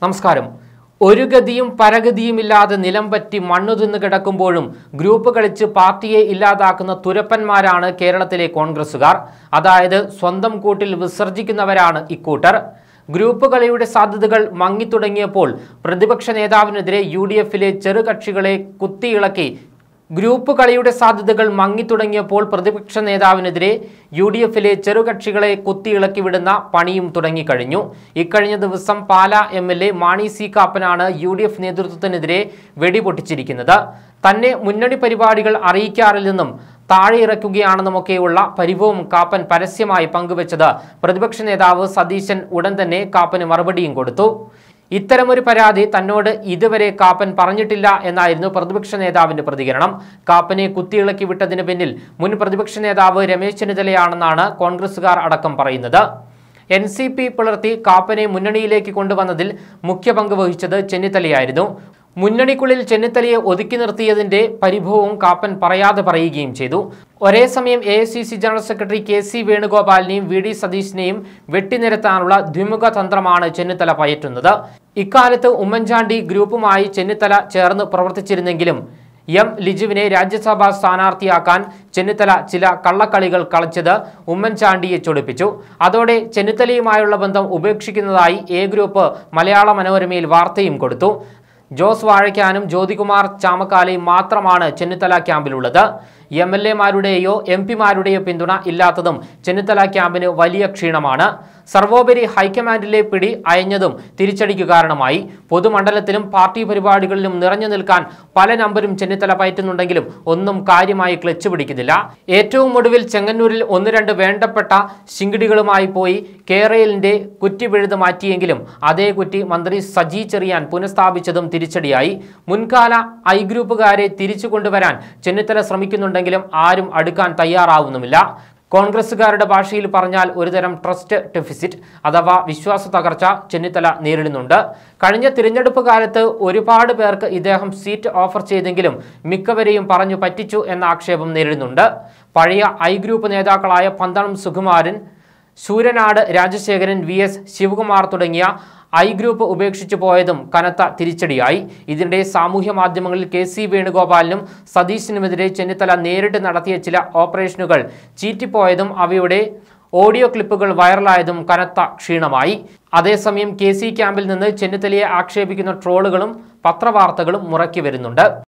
നമസ്കാരം ഒരു ഗതിയും പരഗതിയുമില്ലാതെ നിലം പറ്റി മണ്ണു തിന്ന് കിടക്കുമ്പോഴും ഗ്രൂപ്പ് കളിച്ച് പാർട്ടിയെ ഇല്ലാതാക്കുന്ന തുരപ്പന്മാരാണ് കേരളത്തിലെ കോൺഗ്രസുകാർ അതായത് സ്വന്തം കൂട്ടിൽ വിസർജിക്കുന്നവരാണ് ഇക്കൂട്ടർ ഗ്രൂപ്പ് കളിയുടെ സാധ്യതകൾ മങ്ങിത്തുടങ്ങിയപ്പോൾ പ്രതിപക്ഷ നേതാവിനെതിരെ യു ഡി എഫിലെ ചെറുകക്ഷികളെ കുത്തിയിളക്കി ഗ്രൂപ്പ് കളിയുടെ സാധ്യതകൾ മങ്ങിത്തുടങ്ങിയപ്പോൾ പ്രതിപക്ഷ നേതാവിനെതിരെ യു ഡി എഫിലെ ചെറുകക്ഷികളെ കുത്തിയിളക്കി വിടുന്ന പണിയും തുടങ്ങിക്കഴിഞ്ഞു ഇക്കഴിഞ്ഞ ദിവസം Pala M L A Mani C കാപ്പനാണ് യു ഡി എഫ് നേതൃത്വത്തിനെതിരെ വെടിപൊട്ടിച്ചിരിക്കുന്നത് തന്നെ മുന്നണി പരിപാടികൾ അറിയിക്കാറില്ലെന്നും താഴെ ഇറക്കുകയാണെന്നുമൊക്കെയുള്ള പരിഭവം കാപ്പൻ പരസ്യമായി പങ്കുവച്ചത് പ്രതിപക്ഷ നേതാവ് സതീശൻ ഉടൻ തന്നെ കാപ്പന് മറുപടിയും കൊടുത്തു ഇത്തരമൊരു പരാതി തന്നോട് ഇതുവരെ കാപ്പൻ പറഞ്ഞിട്ടില്ല എന്നായിരുന്നു പ്രതിപക്ഷ നേതാവിന്റെ പ്രതികരണം കാപ്പനെ കുത്തിയിളക്കി വിട്ടതിന് പിന്നിൽ മുൻ പ്രതിപക്ഷ നേതാവ് രമേശ് ചെന്നിത്തലയാണെന്നാണ് കോൺഗ്രസുകാർ അടക്കം പറയുന്നത് എൻ സി പി പുലർത്തി കാപ്പനെ മുന്നണിയിലേക്ക് കൊണ്ടുവന്നതിൽ മുഖ്യ പങ്ക് വഹിച്ചത് ചെന്നിത്തലയായിരുന്നു മുന്നണിക്കുള്ളിൽ ചെന്നിത്തലയെ ഒതുക്കി നിർത്തിയതിന്റെ പരിഭവവും കാപ്പൻ പറയാതെ പറയുകയും ചെയ്തു ഒരേ സമയം A general secretary K C വേണുഗോപാലിനെയും വി ഡി സതീശിനെയും വെട്ടിനിരത്താനുള്ള ദ്വിമുഖ തന്ത്രമാണ് ചെന്നിത്തല പയറ്റുന്നത് ഇക്കാലത്ത് ഉമ്മൻചാണ്ടി ഗ്രൂപ്പുമായി ചെന്നിത്തല ചേർന്ന് പ്രവർത്തിച്ചിരുന്നെങ്കിലും എം ലിജുവിനെ രാജ്യസഭാ സ്ഥാനാർത്ഥിയാക്കാൻ ചെന്നിത്തല ചില കള്ളക്കളികൾ കളിച്ചത് ഉമ്മൻചാണ്ടിയെ ചൊടിപ്പിച്ചു അതോടെ ചെന്നിത്തലയുമായുള്ള ബന്ധം ഉപേക്ഷിക്കുന്നതായി എ ഗ്രൂപ്പ് മലയാള മനോരമയിൽ വാർത്തയും കൊടുത്തു ജോസ് വാഴയ്ക്കാനും ജ്യോതികുമാർ ചാമക്കാലയും മാത്രമാണ് ചെന്നിത്തല ക്യാമ്പിലുള്ളത് എം എൽ എമാരുടെയോ എം പിമാരുടെയോ പിന്തുണ ഇല്ലാത്തതും ചെന്നിത്തല ക്യാമ്പിന് വലിയ ക്ഷീണമാണ് സർവോപരി ഹൈക്കമാൻഡിലെ പിടി അയഞ്ഞതും തിരിച്ചടിക്ക് കാരണമായി പൊതുമണ്ഡലത്തിലും പാർട്ടി പരിപാടികളിലും നിറഞ്ഞു നിൽക്കാൻ പല നമ്പരും ചെന്നിത്തല പയറ്റുന്നുണ്ടെങ്കിലും ഒന്നും കാര്യമായി ക്ലച്ച് പിടിക്കുന്നില്ല ഏറ്റവും ഒടുവിൽ ചെങ്ങന്നൂരിൽ ഒന്ന് രണ്ട് വേണ്ടപ്പെട്ട ശിങ്കിടികളുമായി പോയി കേരളിന്റെ കുറ്റി പിഴുത് മാറ്റിയെങ്കിലും അതേ കുറ്റി മന്ത്രി സജി ചെറിയാൻ പുനഃസ്ഥാപിച്ചതും തിരിച്ചടിയായി മുൻകാല ഐ ഗ്രൂപ്പുകാരെ തിരിച്ചു കൊണ്ടുവരാൻ ചെന്നിത്തല ശ്രമിക്കുന്നുണ്ടെങ്കിലും ആരും അടുക്കാൻ തയ്യാറാവുന്നുമില്ല കോൺഗ്രസുകാരുടെ ഭാഷയിൽ പറഞ്ഞാൽ ഒരുതരം ട്രസ്റ്റ് ഡെഫിസിറ്റ് അഥവാ വിശ്വാസ തകർച്ച ചെന്നിത്തല നേരിടുന്നുണ്ട് കഴിഞ്ഞ തിരഞ്ഞെടുപ്പ് കാലത്ത് ഒരുപാട് പേർക്ക് ഇദ്ദേഹം സീറ്റ് ഓഫർ ചെയ്തെങ്കിലും മിക്കവരെയും പറഞ്ഞു പറ്റിച്ചു എന്ന ആക്ഷേപം നേരിടുന്നുണ്ട് പഴയ ഐ ഗ്രൂപ്പ് നേതാക്കളായ പന്തളം സുകുമാരൻ ശൂരനാട് രാജശേഖരൻ വി എസ് ശിവകുമാർ തുടങ്ങിയ ഐ ഗ്രൂപ്പ് ഉപേക്ഷിച്ചു പോയതും കനത്ത തിരിച്ചടിയായി ഇതിനിടെ സാമൂഹ്യ മാധ്യമങ്ങളിൽ കെ സി വേണുഗോപാലിനും സതീശിനുമെതിരെ ചെന്നിത്തല നേരിട്ട് നടത്തിയ ചില ഓപ്പറേഷനുകൾ ചീറ്റിപ്പോയതും അവയുടെ ഓഡിയോ ക്ലിപ്പുകൾ വൈറലായതും കനത്ത ക്ഷീണമായി അതേസമയം കെ സി ക്യാമ്പിൽ നിന്ന് ചെന്നിത്തലയെ ആക്ഷേപിക്കുന്ന ട്രോളുകളും പത്രവാർത്തകളും മുറക്കി വരുന്നുണ്ട്